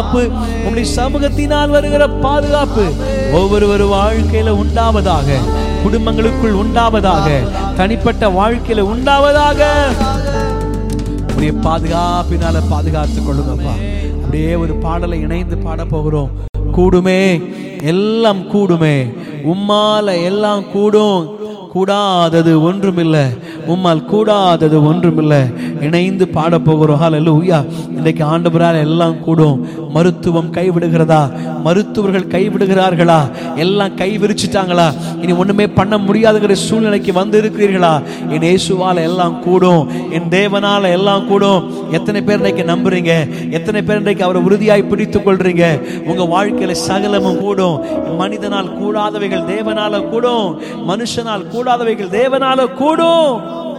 உம்முடைய சமூகத்தினால் வருகிற பாதுகாப்பு ஒவ்வொருவர் வாழ்க்கையில உண்டாவதாக குடும்பங்களுக்குள் உண்டாவதாக தனிப்பட்ட வாழ்க்கையில உண்டாவதாக உடைய பாதுகாப்பினால பாதுகாத்துக் கொள்ளுங்கப்பா அப்படியே ஒரு பாடலை இணைந்து பாட போகிறோம் கூடுமே எல்லாம் கூடுமே உம்மால எல்லாம் கூடும் கூடாதது ஒன்றுமில்லை உம்மால் கூடாதது ஒன்றுமில்லை இணைந்து பாட போகிறோம் ஹalleluya இன்றைக்கு ஆண்டவரால் எல்லாம் கூடும் மருத்துவம் கைவிடுகிறதா மருத்துவர்கள் கைவிடுகிறார்களா எல்லாம் கை விரிச்சிட்டாங்களா இனி ஒண்ணுமே பண்ண முடியாதுங்கிற சூழ்நிலைக்கு வந்து இருக்கிறீர்களா என் இயேசுவால எல்லாம் கூடும் என் தேவனால எல்லாம் கூடும் எத்தனை பேர் இன்னைக்கு நம்புறீங்க எத்தனை பேர் இன்றைக்கு அவரை உறுதியாய் பிடித்துக் கொள்றீங்க உங்க வாழ்க்கையில சகலமும் கூடும் மனிதனால் கூடாதவைகள் தேவனால கூடும் மனுஷனால் கூடாதவைகள் தேவனால கூடும்